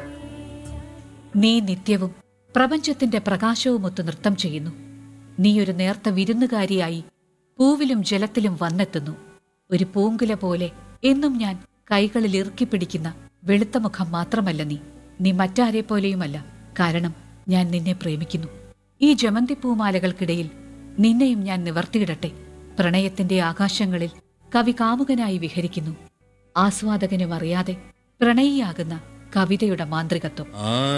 നീ നിത്യവും പ്രപഞ്ചത്തിന്റെ പ്രകാശവുമൊത്ത് നൃത്തം ചെയ്യുന്നു നീ ഒരു നേർത്ത വിരുന്നുകാരിയായി പൂവിലും ജലത്തിലും വന്നെത്തുന്നു ഒരു പൂങ്കുല പോലെ എന്നും ഞാൻ കൈകളിൽ ഇറുക്കിപ്പിടിക്കുന്ന വെളുത്ത മുഖം മാത്രമല്ല നീ നീ മറ്റാരെ പോലെയുമല്ല കാരണം ഞാൻ നിന്നെ പ്രേമിക്കുന്നു ഈ ജമന്തി പൂമാലകൾക്കിടയിൽ നിന്നെയും ഞാൻ നിവർത്തിയിടട്ടെ പ്രണയത്തിന്റെ ആകാശങ്ങളിൽ കവി കാമുകനായി വിഹരിക്കുന്നു ആസ്വാദകനും അറിയാതെ പ്രണയിയാകുന്ന കവിതയുടെ മാന്ത്രികത്വം ആ